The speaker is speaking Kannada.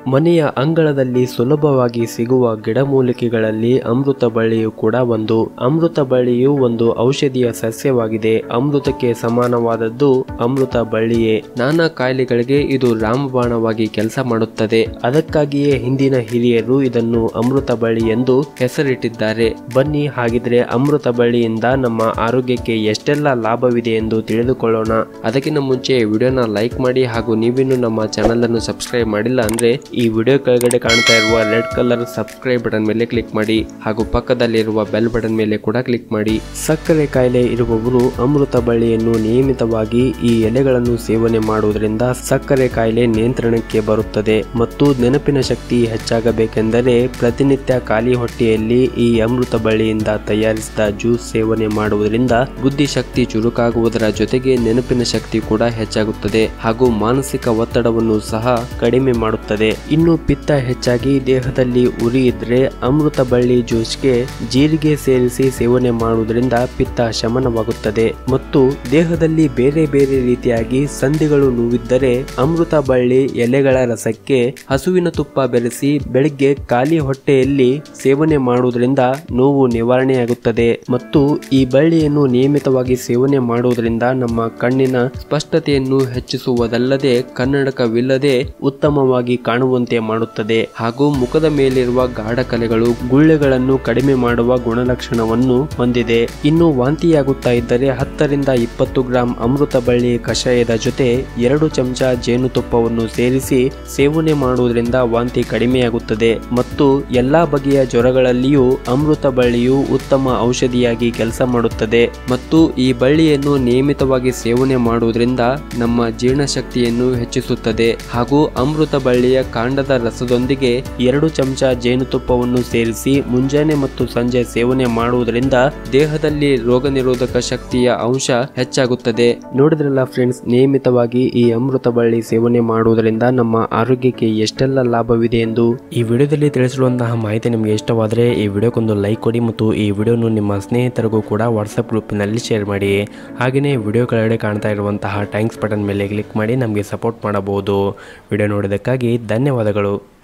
ಮನೆಯ ಅಂಗಳದಲ್ಲಿ ಸುಲಭವಾಗಿ ಸಿಗುವ ಗಿಡಮೂಲಿಕೆಗಳಲ್ಲಿ ಅಮೃತ ಬಳ್ಳಿಯು ಕೂಡ ಒಂದು ಅಮೃತ ಬಳ್ಳಿಯು ಒಂದು ಔಷಧಿಯ ಸಸ್ಯವಾಗಿದೆ ಅಮೃತಕ್ಕೆ ಸಮಾನವಾದದ್ದು ಅಮೃತ ಬಳ್ಳಿಯೇ ನಾನಾ ಕಾಯಿಲೆಗಳಿಗೆ ಇದು ರಾಮಬಾಣವಾಗಿ ಕೆಲಸ ಮಾಡುತ್ತದೆ ಅದಕ್ಕಾಗಿಯೇ ಹಿಂದಿನ ಹಿರಿಯರು ಇದನ್ನು ಅಮೃತ ಬಳ್ಳಿ ಎಂದು ಹೆಸರಿಟ್ಟಿದ್ದಾರೆ ಬನ್ನಿ ಹಾಗಿದ್ರೆ ಅಮೃತ ಬಳ್ಳಿಯಿಂದ ನಮ್ಮ ಆರೋಗ್ಯಕ್ಕೆ ಎಷ್ಟೆಲ್ಲ ಲಾಭವಿದೆ ಎಂದು ತಿಳಿದುಕೊಳ್ಳೋಣ ಅದಕ್ಕಿಂತ ಮುಂಚೆ ವಿಡಿಯೋನ ಲೈಕ್ ಮಾಡಿ ಹಾಗೂ ನೀವಿನ್ನು ನಮ್ಮ ಚಾನಲ್ ಅನ್ನು ಸಬ್ಸ್ಕ್ರೈಬ್ ಮಾಡಿಲ್ಲ ಅಂದ್ರೆ ಈ ವಿಡಿಯೋ ಕೆಳಗಡೆ ಕಾಣ್ತಾ ಇರುವ ರೆಡ್ ಕಲರ್ ಸಬ್ಸ್ಕ್ರೈಬ್ ಬಟನ್ ಮೇಲೆ ಕ್ಲಿಕ್ ಮಾಡಿ ಹಾಗೂ ಪಕ್ಕದಲ್ಲಿರುವ ಬೆಲ್ ಬಟನ್ ಮೇಲೆ ಕೂಡ ಕ್ಲಿಕ್ ಮಾಡಿ ಸಕ್ಕರೆ ಕಾಯಿಲೆ ಇರುವವರು ಅಮೃತ ಬಳ್ಳಿಯನ್ನು ನಿಯಮಿತವಾಗಿ ಈ ಎಲೆಗಳನ್ನು ಸೇವನೆ ಮಾಡುವುದರಿಂದ ಸಕ್ಕರೆ ಕಾಯಿಲೆ ನಿಯಂತ್ರಣಕ್ಕೆ ಬರುತ್ತದೆ ಮತ್ತು ನೆನಪಿನ ಶಕ್ತಿ ಹೆಚ್ಚಾಗಬೇಕೆಂದರೆ ಪ್ರತಿನಿತ್ಯ ಖಾಲಿ ಹೊಟ್ಟೆಯಲ್ಲಿ ಈ ಅಮೃತ ಬಳ್ಳಿಯಿಂದ ತಯಾರಿಸಿದ ಜ್ಯೂಸ್ ಸೇವನೆ ಮಾಡುವುದರಿಂದ ಬುದ್ಧಿಶಕ್ತಿ ಚುರುಕಾಗುವುದರ ಜೊತೆಗೆ ನೆನಪಿನ ಶಕ್ತಿ ಕೂಡ ಹೆಚ್ಚಾಗುತ್ತದೆ ಹಾಗೂ ಮಾನಸಿಕ ಒತ್ತಡವನ್ನು ಸಹ ಕಡಿಮೆ ಮಾಡುತ್ತದೆ ಇನ್ನು ಪಿತ್ತ ಹೆಚ್ಚಾಗಿ ದೇಹದಲ್ಲಿ ಉರಿ ಇದ್ರೆ ಅಮೃತ ಬಳ್ಳಿ ಜ್ಯೂಸ್ಗೆ ಜೀರಿಗೆ ಸೇರಿಸಿ ಸೇವನೆ ಮಾಡುವುದರಿಂದ ಪಿತ್ತ ಶಮನವಾಗುತ್ತದೆ ಮತ್ತು ದೇಹದಲ್ಲಿ ಬೇರೆ ಬೇರೆ ರೀತಿಯಾಗಿ ಸಂಧಿಗಳು ನೋವಿದ್ದರೆ ಅಮೃತ ಬಳ್ಳಿ ಎಲೆಗಳ ರಸಕ್ಕೆ ಹಸುವಿನ ತುಪ್ಪ ಬೆರೆಸಿ ಬೆಳಿಗ್ಗೆ ಖಾಲಿ ಹೊಟ್ಟೆಯಲ್ಲಿ ಸೇವನೆ ಮಾಡುವುದರಿಂದ ನೋವು ನಿವಾರಣೆಯಾಗುತ್ತದೆ ಮತ್ತು ಈ ಬಳ್ಳಿಯನ್ನು ನಿಯಮಿತವಾಗಿ ಸೇವನೆ ಮಾಡುವುದರಿಂದ ನಮ್ಮ ಕಣ್ಣಿನ ಸ್ಪಷ್ಟತೆಯನ್ನು ಹೆಚ್ಚಿಸುವುದಲ್ಲದೆ ಕನ್ನಡಕವಿಲ್ಲದೆ ಉತ್ತಮವಾಗಿ ಕಾಣುವಂತೆ ಮಾಡುತ್ತದೆ ಹಾಗೂ ಮುಖದ ಮೇಲಿರುವ ಗಾಢ ಕಲೆಗಳು ಗುಳ್ಳೆಗಳನ್ನು ಕಡಿಮೆ ಮಾಡುವ ಗುಣಲಕ್ಷಣವನ್ನು ಹೊಂದಿದೆ ಇನ್ನು ವಾಂತಿಯಾಗುತ್ತಾ ಇದ್ದರೆ ಹತ್ತರಿಂದ ಇಪ್ಪತ್ತು ಗ್ರಾಂ ಅಮೃತ ಬಳ್ಳಿ ಕಷಾಯದ ಜೊತೆ ಎರಡು ಚಮಚ ಜೇನುತುಪ್ಪವನ್ನು ಸೇರಿಸಿ ಸೇವನೆ ಮಾಡುವುದರಿಂದ ವಾಂತಿ ಕಡಿಮೆಯಾಗುತ್ತದೆ ಮತ್ತು ಎಲ್ಲಾ ಬಗೆಯ ಜ್ವರಗಳಲ್ಲಿಯೂ ಅಮೃತ ಬಳ್ಳಿಯು ಉತ್ತಮ ಔಷಧಿಯಾಗಿ ಕೆಲಸ ಮಾಡುತ್ತದೆ ಮತ್ತು ಈ ಬಳ್ಳಿಯನ್ನು ನಿಯಮಿತವಾಗಿ ಸೇವನೆ ಮಾಡುವುದರಿಂದ ನಮ್ಮ ಜೀರ್ಣಶಕ್ತಿಯನ್ನು ಹೆಚ್ಚಿಸುತ್ತದೆ ಹಾಗೂ ಅಮೃತ ಬಳ್ಳಿಯ ಕಾಂಡದ ರಸದೊಂದಿಗೆ ಎರಡು ಚಮಚ ಜೇನುತುಪ್ಪವನ್ನು ಸೇರಿಸಿ ಮುಂಜಾನೆ ಮತ್ತು ಸಂಜೆ ಸೇವನೆ ಮಾಡುವುದರಿಂದ ದೇಹದಲ್ಲಿ ರೋಗ ನಿರೋಧಕ ಶಕ್ತಿಯ ಅಂಶ ಹೆಚ್ಚಾಗುತ್ತದೆ ನೋಡಿದ್ರಲ್ಲ ಫ್ರೆಂಡ್ಸ್ ನಿಯಮಿತವಾಗಿ ಈ ಅಮೃತ ಬಳ್ಳಿ ಸೇವನೆ ಮಾಡುವುದರಿಂದ ನಮ್ಮ ಆರೋಗ್ಯಕ್ಕೆ ಎಷ್ಟೆಲ್ಲ ಲಾಭವಿದೆ ಎಂದು ಈ ವಿಡಿಯೋದಲ್ಲಿ ತಿಳಿಸಿರುವಂತಹ ಮಾಹಿತಿ ನಿಮಗೆ ಇಷ್ಟವಾದರೆ ಈ ವಿಡಿಯೋಕ್ಕೊಂದು ಲೈಕ್ ಕೊಡಿ ಮತ್ತು ಈ ವಿಡಿಯೋನು ನಿಮ್ಮ ಸ್ನೇಹಿತರಿಗೂ ಕೂಡ ವಾಟ್ಸಪ್ ಗ್ರೂಪಿನಲ್ಲಿ ಶೇರ್ ಮಾಡಿ ಹಾಗೆಯೇ ವಿಡಿಯೋ ಕೆಳಗಡೆ ಕಾಣ್ತಾ ಇರುವಂತಹ ಟ್ಯಾಂಕ್ಸ್ ಬಟನ್ ಮೇಲೆ ಕ್ಲಿಕ್ ಮಾಡಿ ನಮಗೆ ಸಪೋರ್ಟ್ ಮಾಡಬಹುದು ವಿಡಿಯೋ ನೋಡೋದಕ್ಕಾಗಿ ಧನ್ಯವಾದಗಳು